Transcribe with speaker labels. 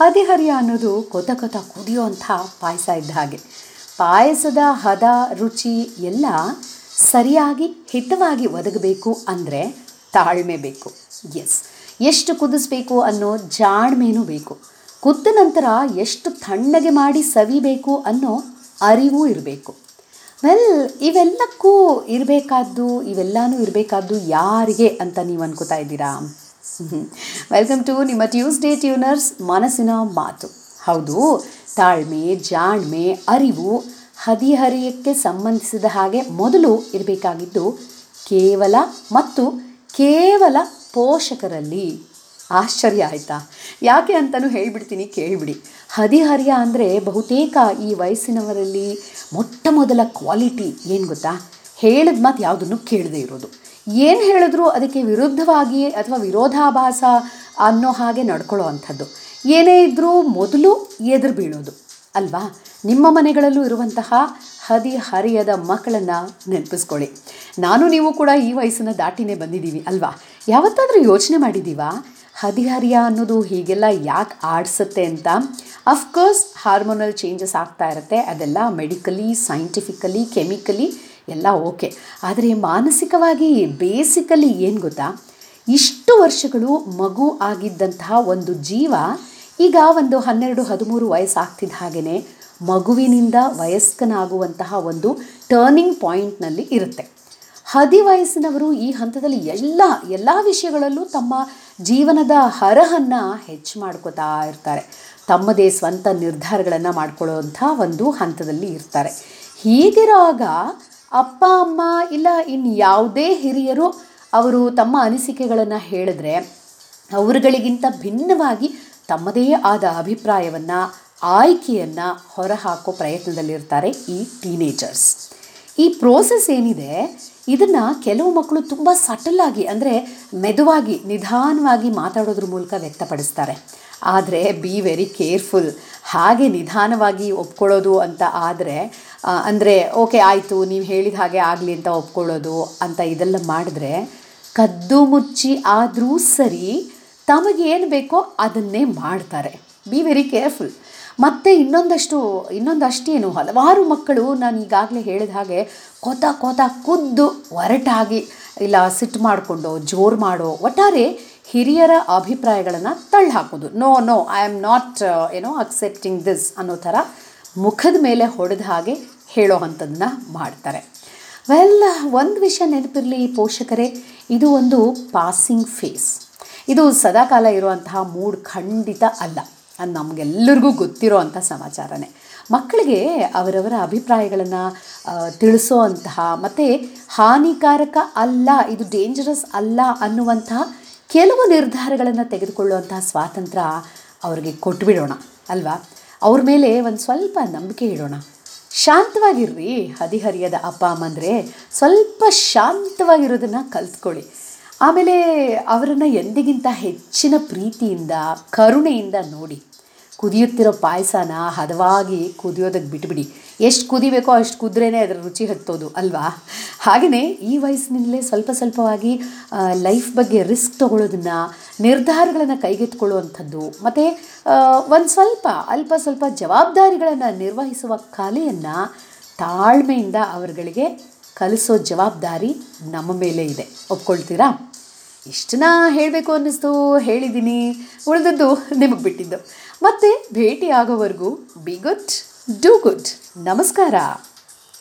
Speaker 1: ಹದಿಹರಿಯ ಅನ್ನೋದು ಕೊತ ಕೊತ ಕುದಿಯುವಂಥ ಪಾಯಸ ಇದ್ದ ಹಾಗೆ ಪಾಯಸದ ಹದ ರುಚಿ ಎಲ್ಲ ಸರಿಯಾಗಿ ಹಿತವಾಗಿ ಒದಗಬೇಕು ಅಂದರೆ ತಾಳ್ಮೆ ಬೇಕು ಎಸ್ ಎಷ್ಟು ಕುದಿಸ್ಬೇಕು ಅನ್ನೋ ಜಾಣ್ಮೆನೂ ಬೇಕು ಕುದ್ದ ನಂತರ ಎಷ್ಟು ತಣ್ಣಗೆ ಮಾಡಿ ಸವಿಬೇಕು ಅನ್ನೋ ಅರಿವು ಇರಬೇಕು ವೆಲ್ ಇವೆಲ್ಲಕ್ಕೂ ಇರಬೇಕಾದ್ದು ಇವೆಲ್ಲನೂ ಇರಬೇಕಾದ್ದು ಯಾರಿಗೆ ಅಂತ ನೀವು ಅನ್ಕೋತಾ ಇದ್ದೀರಾ ವೆಲ್ಕಮ್ ಟು ನಿಮ್ಮ ಟ್ಯೂಸ್ಡೇ ಟ್ಯೂನರ್ಸ್ ಮನಸ್ಸಿನ ಮಾತು ಹೌದು ತಾಳ್ಮೆ ಜಾಣ್ಮೆ ಅರಿವು ಹದಿಹರಿಯಕ್ಕೆ ಸಂಬಂಧಿಸಿದ ಹಾಗೆ ಮೊದಲು ಇರಬೇಕಾಗಿದ್ದು ಕೇವಲ ಮತ್ತು ಕೇವಲ ಪೋಷಕರಲ್ಲಿ ಆಶ್ಚರ್ಯ ಆಯಿತಾ ಯಾಕೆ ಅಂತಲೂ ಹೇಳಿಬಿಡ್ತೀನಿ ಕೇಳಿಬಿಡಿ ಹದಿಹರಿಯ ಅಂದರೆ ಬಹುತೇಕ ಈ ವಯಸ್ಸಿನವರಲ್ಲಿ ಮೊಟ್ಟ ಮೊದಲ ಕ್ವಾಲಿಟಿ ಏನು ಗೊತ್ತಾ ಹೇಳಿದ ಮಾತು ಯಾವುದನ್ನು ಕೇಳದೇ ಇರೋದು ಏನು ಹೇಳಿದ್ರು ಅದಕ್ಕೆ ವಿರುದ್ಧವಾಗಿ ಅಥವಾ ವಿರೋಧಾಭಾಸ ಅನ್ನೋ ಹಾಗೆ ನಡ್ಕೊಳ್ಳೋ ಅಂಥದ್ದು ಏನೇ ಇದ್ದರೂ ಮೊದಲು ಎದುರು ಬೀಳೋದು ಅಲ್ವಾ ನಿಮ್ಮ ಮನೆಗಳಲ್ಲೂ ಇರುವಂತಹ ಹದಿಹರಿಯದ ಮಕ್ಕಳನ್ನು ನೆನಪಿಸ್ಕೊಳ್ಳಿ ನಾನು ನೀವು ಕೂಡ ಈ ವಯಸ್ಸನ್ನು ದಾಟಿನೇ ಬಂದಿದ್ದೀವಿ ಅಲ್ವಾ ಯಾವತ್ತಾದರೂ ಯೋಚನೆ ಮಾಡಿದ್ದೀವಾ ಹದಿಹರಿಯ ಅನ್ನೋದು ಹೀಗೆಲ್ಲ ಯಾಕೆ ಆಡಿಸುತ್ತೆ ಅಂತ ಅಫ್ಕೋರ್ಸ್ ಹಾರ್ಮೋನಲ್ ಚೇಂಜಸ್ ಆಗ್ತಾ ಇರುತ್ತೆ ಅದೆಲ್ಲ ಮೆಡಿಕಲಿ ಸೈಂಟಿಫಿಕಲಿ ಕೆಮಿಕಲಿ ಎಲ್ಲ ಓಕೆ ಆದರೆ ಮಾನಸಿಕವಾಗಿ ಬೇಸಿಕಲಿ ಏನು ಗೊತ್ತಾ ಇಷ್ಟು ವರ್ಷಗಳು ಮಗು ಆಗಿದ್ದಂತಹ ಒಂದು ಜೀವ ಈಗ ಒಂದು ಹನ್ನೆರಡು ಹದಿಮೂರು ವಯಸ್ಸಾಗ್ತಿದ್ದ ಹಾಗೆಯೇ ಮಗುವಿನಿಂದ ವಯಸ್ಕನಾಗುವಂತಹ ಒಂದು ಟರ್ನಿಂಗ್ ಪಾಯಿಂಟ್ನಲ್ಲಿ ಇರುತ್ತೆ ಹದಿ ವಯಸ್ಸಿನವರು ಈ ಹಂತದಲ್ಲಿ ಎಲ್ಲ ಎಲ್ಲ ವಿಷಯಗಳಲ್ಲೂ ತಮ್ಮ ಜೀವನದ ಹರಹನ್ನು ಹೆಚ್ಚು ಮಾಡ್ಕೋತಾ ಇರ್ತಾರೆ ತಮ್ಮದೇ ಸ್ವಂತ ನಿರ್ಧಾರಗಳನ್ನು ಮಾಡ್ಕೊಳ್ಳೋವಂಥ ಒಂದು ಹಂತದಲ್ಲಿ ಇರ್ತಾರೆ ಹೀಗಿರುವಾಗ ಅಪ್ಪ ಅಮ್ಮ ಇಲ್ಲ ಇನ್ನು ಯಾವುದೇ ಹಿರಿಯರು ಅವರು ತಮ್ಮ ಅನಿಸಿಕೆಗಳನ್ನು ಹೇಳಿದ್ರೆ ಅವರುಗಳಿಗಿಂತ ಭಿನ್ನವಾಗಿ ತಮ್ಮದೇ ಆದ ಅಭಿಪ್ರಾಯವನ್ನು ಆಯ್ಕೆಯನ್ನು ಹೊರಹಾಕೋ ಪ್ರಯತ್ನದಲ್ಲಿರ್ತಾರೆ ಈ ಟೀನೇಜರ್ಸ್ ಈ ಪ್ರೋಸೆಸ್ ಏನಿದೆ ಇದನ್ನು ಕೆಲವು ಮಕ್ಕಳು ತುಂಬ ಸಟಲಾಗಿ ಅಂದರೆ ಮೆದುವಾಗಿ ನಿಧಾನವಾಗಿ ಮಾತಾಡೋದ್ರ ಮೂಲಕ ವ್ಯಕ್ತಪಡಿಸ್ತಾರೆ ಆದರೆ ಬಿ ವೆರಿ ಕೇರ್ಫುಲ್ ಹಾಗೆ ನಿಧಾನವಾಗಿ ಒಪ್ಕೊಳ್ಳೋದು ಅಂತ ಆದರೆ ಅಂದರೆ ಓಕೆ ಆಯಿತು ನೀವು ಹೇಳಿದ ಹಾಗೆ ಆಗಲಿ ಅಂತ ಒಪ್ಕೊಳ್ಳೋದು ಅಂತ ಇದೆಲ್ಲ ಮಾಡಿದ್ರೆ ಕದ್ದು ಮುಚ್ಚಿ ಆದರೂ ಸರಿ ತಮಗೇನು ಬೇಕೋ ಅದನ್ನೇ ಮಾಡ್ತಾರೆ ಬಿ ವೆರಿ ಕೇರ್ಫುಲ್ ಮತ್ತು ಇನ್ನೊಂದಷ್ಟು ಇನ್ನೊಂದಷ್ಟೇನು ಹಲವಾರು ಮಕ್ಕಳು ನಾನು ಈಗಾಗಲೇ ಹೇಳಿದ ಹಾಗೆ ಕೊತ ಕೊತ ಖುದ್ದು ಒರಟಾಗಿ ಇಲ್ಲ ಸಿಟ್ಟು ಮಾಡಿಕೊಂಡು ಜೋರು ಮಾಡೋ ಒಟ್ಟಾರೆ ಹಿರಿಯರ ಅಭಿಪ್ರಾಯಗಳನ್ನು ತಳ್ಳಿ ಹಾಕೋದು no no I am not ಏನೋ ಅಕ್ಸೆಪ್ಟಿಂಗ್ ದಿಸ್ ಅನ್ನೋ ಥರ ಮುಖದ ಮೇಲೆ ಹೊಡೆದ ಹಾಗೆ ಹೇಳೋ ಅಂಥದ್ದನ್ನ ಮಾಡ್ತಾರೆ ವೆಲ್ ಒಂದು ವಿಷಯ ನೆನಪಿರಲಿ ಪೋಷಕರೇ ಇದು ಒಂದು ಪಾಸಿಂಗ್ ಫೇಸ್ ಇದು ಸದಾಕಾಲ ಇರುವಂತಹ ಮೂಡ್ ಖಂಡಿತ ಅಲ್ಲ ಅದು ನಮಗೆಲ್ಲರಿಗೂ ಗೊತ್ತಿರೋ ಅಂಥ ಸಮಾಚಾರನೇ ಮಕ್ಕಳಿಗೆ ಅವರವರ ಅಭಿಪ್ರಾಯಗಳನ್ನು ತಿಳಿಸೋ ಅಂತಹ ಮತ್ತು ಹಾನಿಕಾರಕ ಅಲ್ಲ ಇದು ಡೇಂಜರಸ್ ಅಲ್ಲ ಅನ್ನುವಂತಹ ಕೆಲವು ನಿರ್ಧಾರಗಳನ್ನು ತೆಗೆದುಕೊಳ್ಳುವಂತಹ ಸ್ವಾತಂತ್ರ್ಯ ಅವ್ರಿಗೆ ಕೊಟ್ಬಿಡೋಣ ಅಲ್ವಾ ಅವ್ರ ಮೇಲೆ ಒಂದು ಸ್ವಲ್ಪ ನಂಬಿಕೆ ಇಡೋಣ ಶಾಂತವಾಗಿರ್ರಿ ಹದಿಹರಿಯದ ಅಪ್ಪ ಅಮ್ಮಂದರೆ ಸ್ವಲ್ಪ ಶಾಂತವಾಗಿರೋದನ್ನು ಕಲ್ತ್ಕೊಳ್ಳಿ ಆಮೇಲೆ ಅವರನ್ನು ಎಂದಿಗಿಂತ ಹೆಚ್ಚಿನ ಪ್ರೀತಿಯಿಂದ ಕರುಣೆಯಿಂದ ನೋಡಿ ಕುದಿಯುತ್ತಿರೋ ಪಾಯಸನ ಹದವಾಗಿ ಕುದಿಯೋದಕ್ಕೆ ಬಿಟ್ಬಿಡಿ ಎಷ್ಟು ಕುದಿಬೇಕೋ ಅಷ್ಟು ಕುದ್ರೇ ಅದರ ರುಚಿ ಹತ್ತೋದು ಅಲ್ವಾ ಹಾಗೆಯೇ ಈ ವಯಸ್ಸಿನಿಂದಲೇ ಸ್ವಲ್ಪ ಸ್ವಲ್ಪವಾಗಿ ಲೈಫ್ ಬಗ್ಗೆ ರಿಸ್ಕ್ ತೊಗೊಳ್ಳೋದನ್ನು ನಿರ್ಧಾರಗಳನ್ನು ಕೈಗೆತ್ಕೊಳ್ಳುವಂಥದ್ದು ಮತ್ತು ಒಂದು ಸ್ವಲ್ಪ ಅಲ್ಪ ಸ್ವಲ್ಪ ಜವಾಬ್ದಾರಿಗಳನ್ನು ನಿರ್ವಹಿಸುವ ಕಲೆಯನ್ನು ತಾಳ್ಮೆಯಿಂದ ಅವರುಗಳಿಗೆ ಕಲಿಸೋ ಜವಾಬ್ದಾರಿ ನಮ್ಮ ಮೇಲೆ ಇದೆ ಒಪ್ಕೊಳ್ತೀರಾ ಇಷ್ಟನ್ನ ಹೇಳಬೇಕು ಅನ್ನಿಸ್ತು ಹೇಳಿದ್ದೀನಿ ಉಳಿದದ್ದು ನಿಮಗೆ ಬಿಟ್ಟಿದ್ದು ಮತ್ತೆ ಭೇಟಿ ಆಗೋವರೆಗೂ ಬಿ ಗುಡ್ ಡೂ ಗುಡ್ ನಮಸ್ಕಾರ